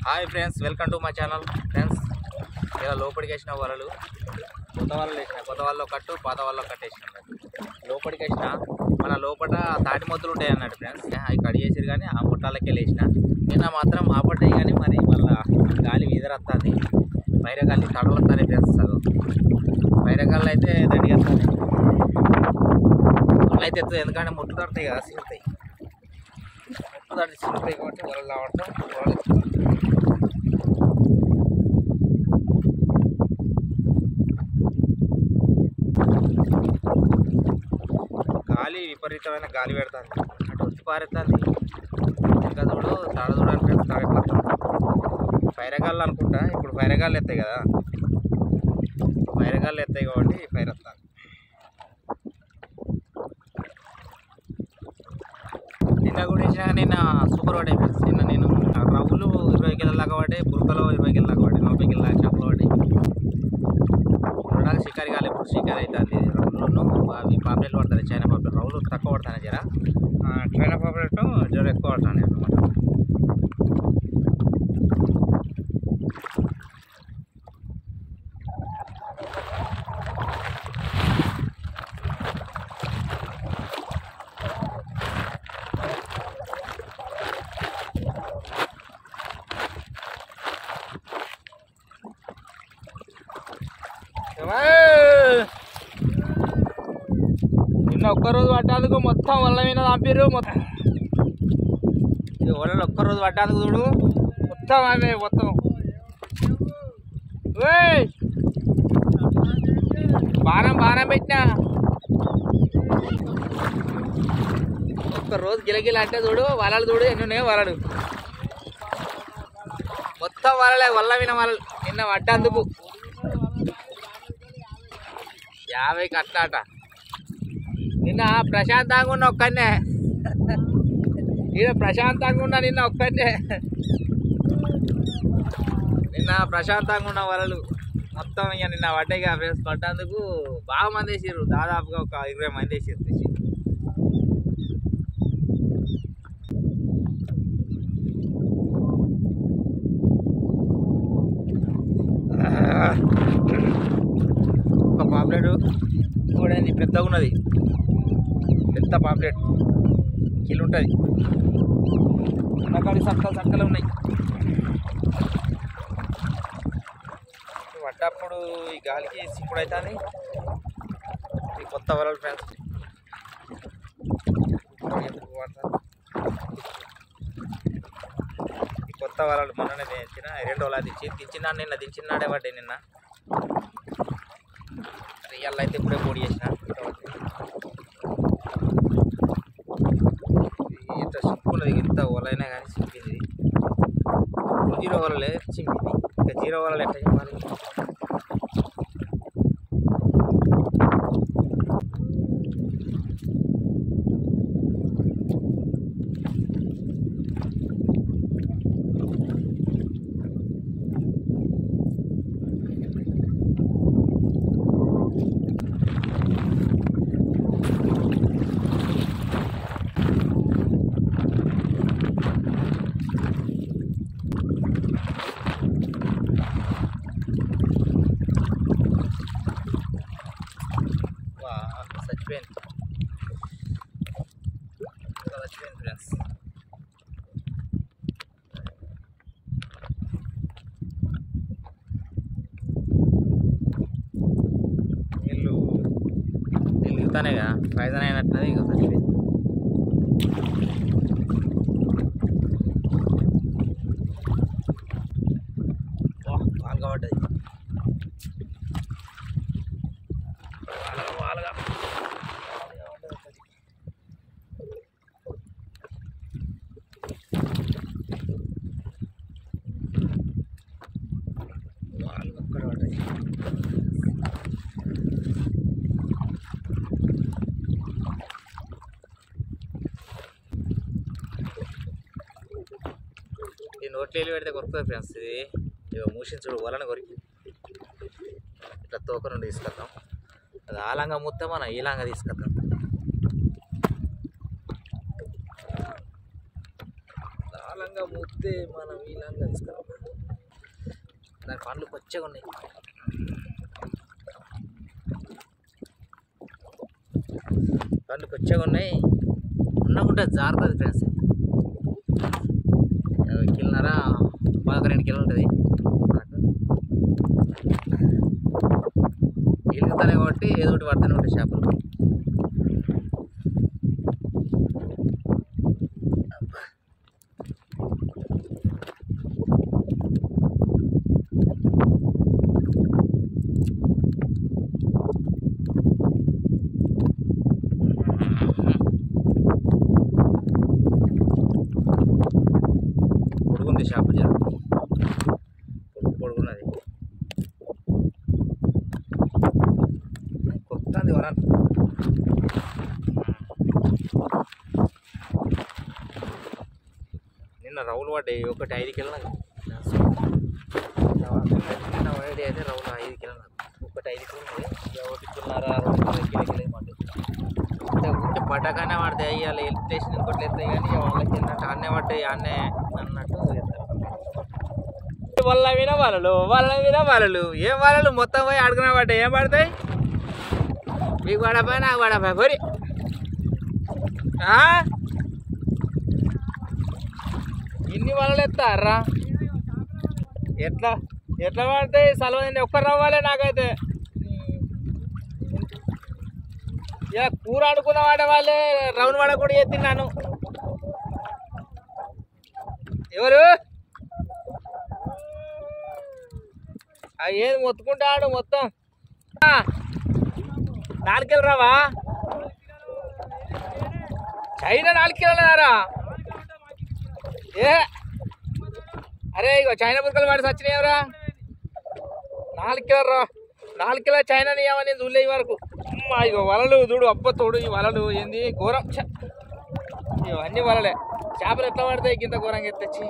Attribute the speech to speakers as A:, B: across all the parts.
A: Hi friends welcome to my channel friends ఇలా లోపలికి వేసిన వలలు కొత్త వాళ్ళు వేసిన కొత్త వాళ్ళు కట్టు పాత వాళ్ళు కట్టేసిన లోపలికి వేసిన మన లోపల తాటి మొత్తులు ఉంటాయి అన్నట్టు ఫ్రెండ్స్ అవి కట్ చేసారు కానీ ఆ ముట్టాలకి వేసిన నిన్న మాత్రం ఆపడ్డాయి కానీ మరి మళ్ళా గాలి వీదరత్తుంది బయట గాలి తడవస్తానే ఫ్రెండ్స్ చదువు బయట గాలి అయితే దండిగా వస్తుంది అయితే ఎత్తు ఎందుకంటే ముట్టు తడతాయి కదా సిగుతాయి ముట్టు తడి సిగుతాయి కాబట్టి వలలు రావటం వలలు గాలి విపరీతమైన గాలి పెడుతుంది అటు వచ్చి పారుతుంది ఇంకా చూడు తాడ చూడడానికి తాడిపోతుంది పైరగాళ్ళు అనుకుంటా ఇప్పుడు పైరగాళ్ళు ఎత్తాయి కదా పైరగాళ్ళు ఎత్తాయి కాబట్టి పైర వస్తుంది నిన్న కూడా వేసినా కానీ నిన్న సూపర్ పడే నిన్న నేను రవ్వులు ఇరవై కిలోల దాకా పడ్డాయి బురకలు ఇరవై కిలోల దాకా పడ్డాయి నలభై కిలోల దాకా చేపలు పడ్డాయి చూడడానికి షికారి కాలే ఇప్పుడు షికారి అవుతుంది రౌండ్లను అవి పాపలేట్లు పడతాయి చైనా పాపలేట్ రౌండ్లు తక్కువ పడతాయి జర ఆ, చైనా పాపలేట్ జర ఎక్కువ పడతాయి అనమాట నిన్న ఒక్కరోజు పట్టేందుకు మొత్తం వల్ల మీద పంపిర్రు మొత్తం వలలు ఒక్కరోజు పట్టేందుకు చూడు మొత్తం అవే మొత్తం ఓయ్! బాణం బాణం పెట్టినా ఒక్క రోజు గిలగిల అంటే చూడు వలలు చూడు ఎన్ని ఉన్నాయో వలలు మొత్తం వలలే వల్ల విన వలలు నిన్న పట్టేందుకు యాభైకి అట్లాట నిన్న ప్రశాంతంగా ఉన్న ఒక్కనే ఈడ ప్రశాంతంగా ఉన్న నిన్న ఒక్కనే నిన్న ప్రశాంతంగా ఉన్న వలలు మొత్తం ఇక నిన్న పడ్డాయిగా ఫ్రెండ్స్ పడ్డందుకు బాగా మంది వేసారు దాదాపుగా ఒక ఇరవై మంది వేసారు తెచ్చి ఒక పాంప్లెట్ కూడా ఏంది పెద్దగా ఉన్నది పెద్ద పాంప్లెట్ కిలో ఉంటుంది వెనకాడి సక్కలు సక్కలు ఉన్నాయి పడ్డప్పుడు ఈ గాలికి ఇప్పుడు అవుతుంది ఈ కొత్త వరల్డ్ ఫ్రెండ్స్ ఎందుకు వాడతారు? ఈ కొత్త వరలు మొన్ననే తెచ్చిన రెండు రోజులు దించి దించిన నిన్న దించినాడే పడ్డాయి నిన్న రియల్ అయితే ఇప్పుడే పొడి చేసిన ఇంత సింపుల్ ఇంత ఓలైనా కానీ చింపింది జీరో వలలే చింపింది ఇంకా జీరో వలలు ఎట్లా చెప్పాలి వా చచ్చిపోయింది ఇంకా చచ్చిపోయింది ఫ్రెండ్స్ నీళ్ళు తిరుగుతానే కదా పాయిజన్ అయినట్టున్నది ఇక చచ్చిపోయింది వా, బాగా పడ్డది వాలగా వాలగా వాళ్ళు ఒక్కడ పడ్డాయి ఈ నోట్లో వెళ్ళి పెడితే కొరుకుతుంది ఫ్రెండ్స్ ఇది ఇక మూసిన చూడు వలన కొరికి ఇట్లా తోక నుండి తీసుకొద్దాం అది ఆలంగా ముత్తే మనం ఈలాంగా తీసుకొద్దాం ఆలంగా ముత్తే మనం ఈలాంగా తీసుకురాం దాని పండ్లు పచ్చగా ఉన్నాయి పండ్లు పచ్చగా ఉన్నాయి ఉండకుండా జారుతుంది ఫ్రెండ్స్ కిలోన్నర పదొక రెండు కిలో ఉంటుంది మనకు ఎలుగుతానే కాబట్టి ఏదో ఒకటి పడుతూనే ఉంటాయి చేపలు పొడుగుంది చేప జర పొడుగు పొడుగున్నది కొత్తది వరాలు నిన్న రౌలు పడ్డాయి ఒకటి ఐదు కిలో నిన్న పడ్డాయి అయితే రౌలు ఐదు కిలో ఒకటి ఐదు కిలో ఉంది ఇక ఒకటి కిలోన్నర రెండు కిలో కిలో కిలో పడ్డాయి అంటే ఊరికే పడ్డాకనే పడతాయి ఇవాళ హెల్ప్ స్టేషన్ ఇంకోటి ఎత్తాయి కానీ ఇక వాళ్ళకి వెళ్ళినట్టు అన్నే పడ్డాయి అన్నే అన్నట్టు చెప్తారు వాళ్ళ విన వాళ్ళు వాళ్ళ విన వాళ్ళు ఏం వాళ్ళు మొత్తం పోయి అడుగున పడ్డాయి ఏం పడతాయి మీకు పడపోయి నాకు పడపోయి కొరి ఆ? ఇన్ని వలలు ఎత్తారా ఎట్లా ఎట్లా పడతాయి సెలవు ఒక్కరు రావాలి నాకైతే ఇక కూర అనుకున్న వాడే వాళ్ళే రౌండ్ వాడ కూడా ఎత్తిన్నాను ఎవరు ఆ ఏది మొత్తుకుంటాడు మొత్తం ఆ, నాలుగు రావా చైనా నాలుగు కిలోలరా ఏ అరే ఇగో చైనా బుక్కలు వాడి సచ్చినాయవరా నాలుగు కిలో రా నాలుగు కిలో చైనా నీయమని చూడలే ఈ వరకు అమ్మా ఇగో వలలు చూడు అబ్బ తోడు ఈ వలలు ఏంది ఘోరం ఛ! ఇగో అన్ని వలలే చేపలు ఎట్లా పడతాయి కింద ఘోరంగా ఎత్తచ్చి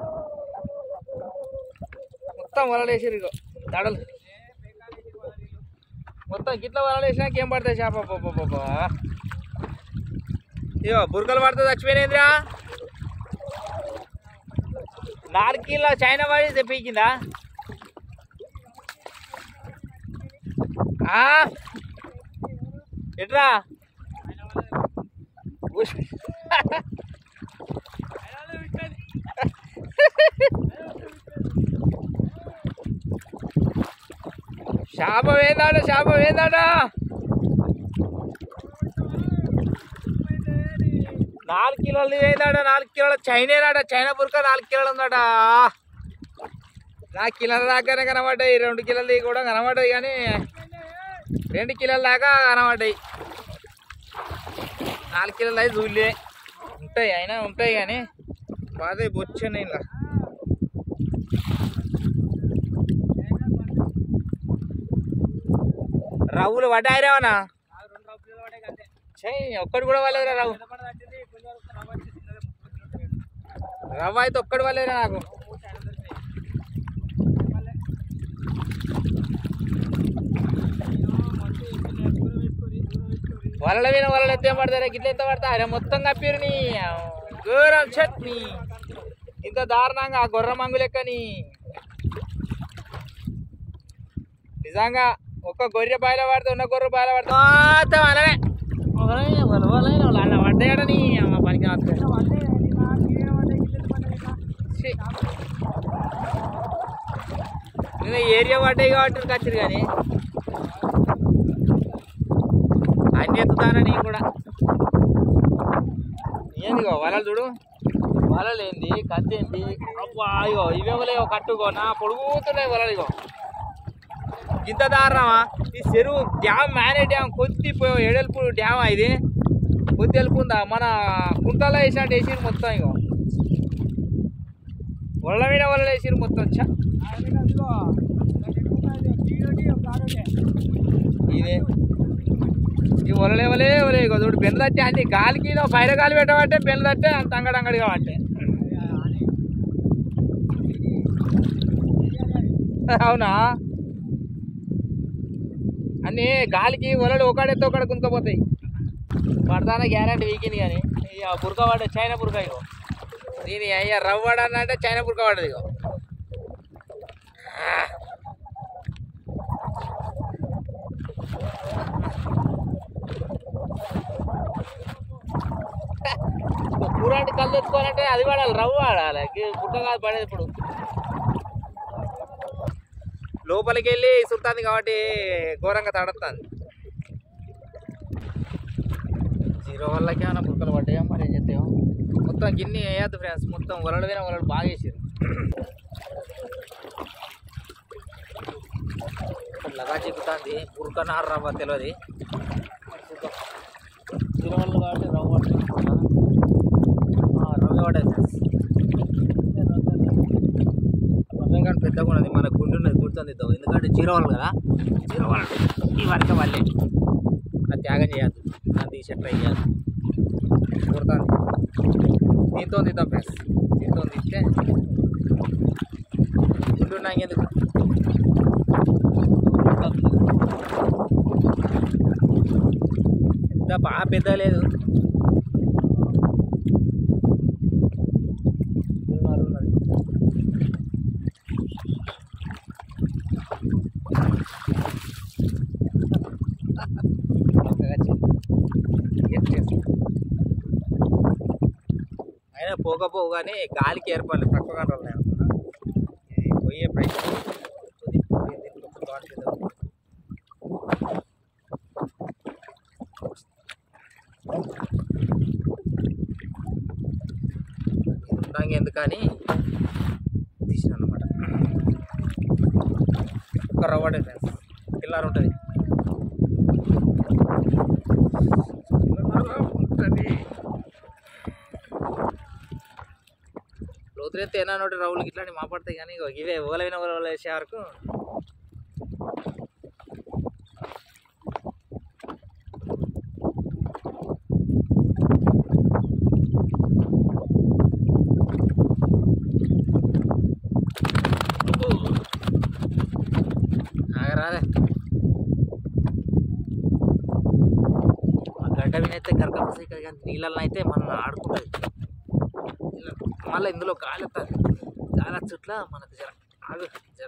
A: మొత్తం వలలు వేసారు ఇగో దడలు మొత్తం గిట్ల వలలు వేసినాక ఏం పడతాయి చేప అబ్బబ్బబ్బబ్బా. ఇగో బురకలు పడితే చచ్చిపోయినాయిరా నాలుగు కిలో చైనా వాడి తెప్పించిందా ఆ? ఎట్రా ఉష్. శాపం ఏందాడ శాపం ఏందాడ నాలుగు కిలోలు ఏందాడ నాలుగు కిలోల చైనేనాడ చైనా బురక నాలుగు కిలోలు ఉందట నా కిలోల దాకానే కనబడ్డాయి రెండు కిలోలు కూడా కనబడ్డాయి కానీ రెండు కిలోల దాకా కనబడ్డాయి నాలుగు కిలోలు అయితే చూడలే ఉంటాయి అయినా ఉంటాయి కానీ బాధ బొచ్చాను ఇలా రవ్వులు పడ్డాయిరావనా చెయ్యి ఒక్కడు కూడా వాళ్ళేరా రవ్వు రవ్వ అయితే ఒక్కడు వాళ్ళేరా నాకు వలల మీద వలలు ఎత్తే పడతారా గిట్ల ఎత్త పడతారా మొత్తం కప్పిరు నీ ఘోరం చట్నీ ఇంత దారుణంగా ఆ గొర్ర మంగు లెక్కని నిజంగా ఒక్క గొర్రె బాయిల పడితే ఉన్న గొర్రె బాయిల పడితే మొత్తం అలానే వలనే వల వలనే వల అలా పడ్డాయడని అమ్మ పనికి వస్తాయి ఇంకా ఏరియా పడ్డాయి కాబట్టి కచ్చిరు కానీ అన్ని ఎత్తుతానా నేను కూడా ఏందిగో వలలు చూడు వలలు ఏంది కత్తి ఏంది అబ్బా ఇగో ఇవేమలే కట్టుకో నా పొడుగుతున్నాయి వలలు ఇగో ఇంత దారుణమా ఈ చెరువు డ్యామ్ మేనే డ్యామ్ కొద్ది ఎడల్పు డ్యామ్ ఇది కొద్ది ఎలుపు ఉందా మన కుంటలో వేసినట్టు వేసిరు మొత్తం ఇగో వల్ల మీద వల్ల వేసిరు మొత్తం ఛ. ఇదే ఈ వలలే వలే వలే ఇగో చూడు బెండ తట్టే అన్ని గాలికి ఇదో పైర గాలి పెట్టబట్టే బెండ తట్టే అంత అంగడంగడిగా పట్టే అవునా అన్నీ గాలికి వలలు ఒకడెత్తే ఒకడ కుంకపోతాయి పడతానే గ్యారంటీ వీకింది కానీ ఇక బురక పడ్డ చైనా బురక ఇగో దీని అయ్యా రవ్వ అంటే చైనా బురక పడ్డది ఇగో ఊరాంటి కళ్ళు తెచ్చుకోవాలంటే అది వాడాలి రవ్వ వాడాలి గి- గుట్ట కాదు పడేది ఇప్పుడు లోపలికి వెళ్ళి సుల్తాంది కాబట్టి ఘోరంగా తడుతుంది జీరో వల్లకి ఏమైనా బుక్కలు పడ్డాయా మరి ఏం చేస్తాయో మొత్తం గిన్నె వేయద్దు ఫ్రెండ్స్ మొత్తం వలలు విన వలలు బాగా వేసారు లగా చిక్కుతుంది పురకనారు రవ్వ తెలియదు జీరో వల్ల కాబట్టి రవ్వ పడుతుంది రవ్వ పడేది ఫ్రెండ్స్ రవ్వ కానీ పెద్దగా ఉన్నది మన గుండె ఉన్నది గుర్తుంది ఇద్దాం ఎందుకంటే జీరో వాళ్ళు కదా జీరో వాళ్ళు ఈ వరకు వాళ్ళే అది త్యాగం చేయద్దు దాన్ని తీసి ట్రై చేయద్దు కుడుతుంది దీంతో తీద్దాం ఫ్రెండ్స్ దీంతో తీస్తే గుండు ఉన్నాయి ఎందుకు పెద్ద బాగా పెద్ద లేదు ఉన్నది, ఉన్నది. చక్కగా చే- ఏం చేస్తాం? అయినా పోక పోగానే గాలికి ఏర్పడలేదు తక్కువ గంటలు అనుకున్నా ఇది పోయే ప్రయత్నం ఇది పోయి దీనికి ఒక ఘాటు చేద్దాం. ఇది ఉండంగా ఎందుకని తీసిన అనమాట ఒక రవ్వడే ఫ్రెండ్స్ కిల్లర్ ఉంటుంది ఉంటుంది లోతులెత్తే ఏనా నోటి రవ్వులకి ఇట్లాంటి మాపడతాయి కానీ ఇగో ఇవే ఓలైన ఓల వేసే వరకు ఆగరాదే ఆ గడ్డ వినైతే గరకపసి కానీ నీళ్ళల్లో అయితే మనం ఆడుకుంటుంది మళ్ళీ ఇందులో గాలి వస్తుంది గాలి చుట్ల మనకు జర ఆగు జర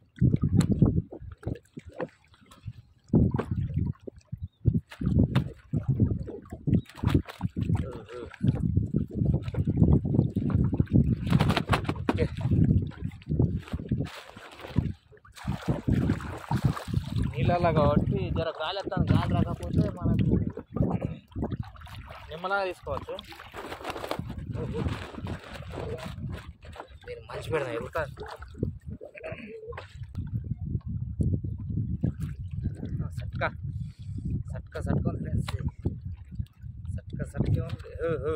A: ఓకే. నీళ్ళల్లో కాబట్టి జర గాలి వస్తుంది గాలి రాకపోతే మనకు నిమ్మలాగా తీసుకోవచ్చు నేను మంచి పెడదాం ఎగుతా సట్కా సట్కా సట్కా ఉంది ఫ్రెండ్స్ సట్కా సట్కే ఉంది హో, హో.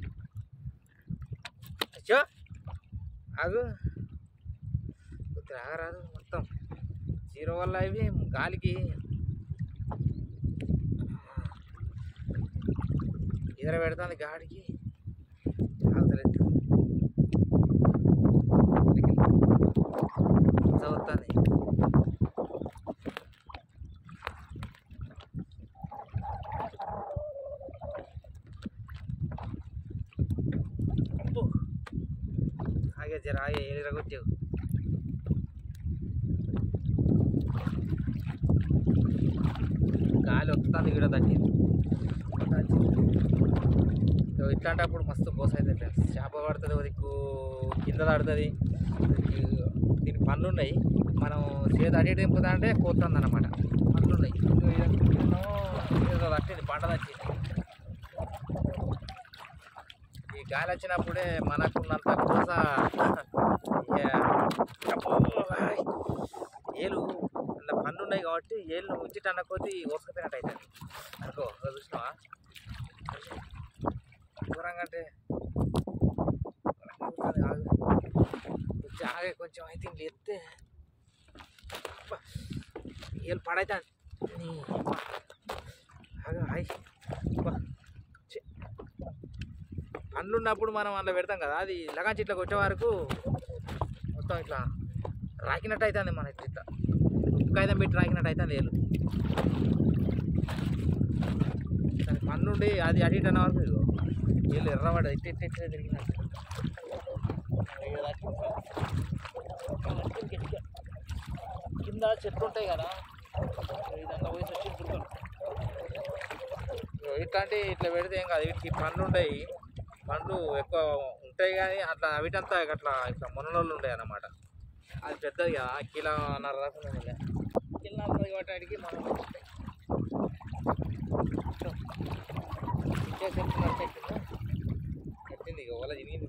A: అచ్చో ఆగు కొద్దిగా ఆగరాదు మొత్తం జీరో వల్ల ఇవి గాలికి ఎదుర పెడుతుంది గాడికి ఆగుతలేదు చదువుతుంది అబ్బో. ఆగే జర ఆగే ఎరగొచ్చావు గాలి వస్తుంది కూడా తట్టింది సో ఇట్లాంటప్పుడు మస్తు బోస అవుతుంది ఫ్రెండ్స్ చేప పడుతుంది ఒక దిక్కు కింద పడుతుంది దీని పనులు ఉన్నాయి మనం చేతి అటు ఇటు తింపుతా అంటే కోతుంది అనమాట పనులు ఉన్నాయి ఇదిగో ఇదేమో ఏదో తట్టింది పంట తట్టింది ఈ గాలి వచ్చినప్పుడే మనకున్నంత కోస ఇక అబ్బో, ఆయ్. ఏలు అందులో పనులు ఉన్నాయి కాబట్టి ఏళ్ళు ఉంచిటన్న కొద్దీ ఓసుకపోయినట్టు అవుతుంది అనుకో ఇదిగో చూసినావా దూరంగా అంటే ఘోరంగా అవుతుంది, ఆగు. కొంచెం ఆగే కొంచెం అయితే ఇంక ఎత్తే అబ్బా, ఏళ్ళు పడైతాను నీ అబ్బా. ఆగు, హాయ్ అబ్బా. ఛీ. పండ్లు ఉన్నప్పుడు మనం అందులో పెడతాం కదా అది లగాంచి ఇట్లా కొట్టే వరకు మొత్తం ఇట్లా రాకినట్టు అవుతుంది మన ఇట్లా ఇట్లా ఉప్పు పెట్టి రాకినట్టు అవుతుంది ఏళ్ళు దాని పన్నుండి అది అటు ఇటు అన్న వరకు ఇదిగో వీళ్ళు ఎర్రవాడు ఇట్ట ఇట్ట ఇట్ట తిరిగినట్టు ఇక దక్కింది. గట్టిగా. కింద చెట్లు ఉంటాయి కదా ఇదంతా పోయి వచ్చి దుర్గలు ఇట్లాంటి ఇట్లా పెడితే ఏం కాదు వీటికి పండ్లు ఉంటాయి పండ్లు ఎక్కువ ఉంటాయి కానీ అట్లా అవిటంతా అట్లా ఇట్లా మొనలోళ్ళు ఉంటాయి అన్నమాట అది పెద్దది కదా కిలో నర రకం ఉండే కిలో నలభై వాటికి మనం కట్టింది ఇక వాళ్ళ తిరిగింది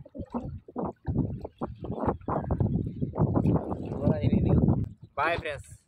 A: బాయ్ ఫ్రెండ్స్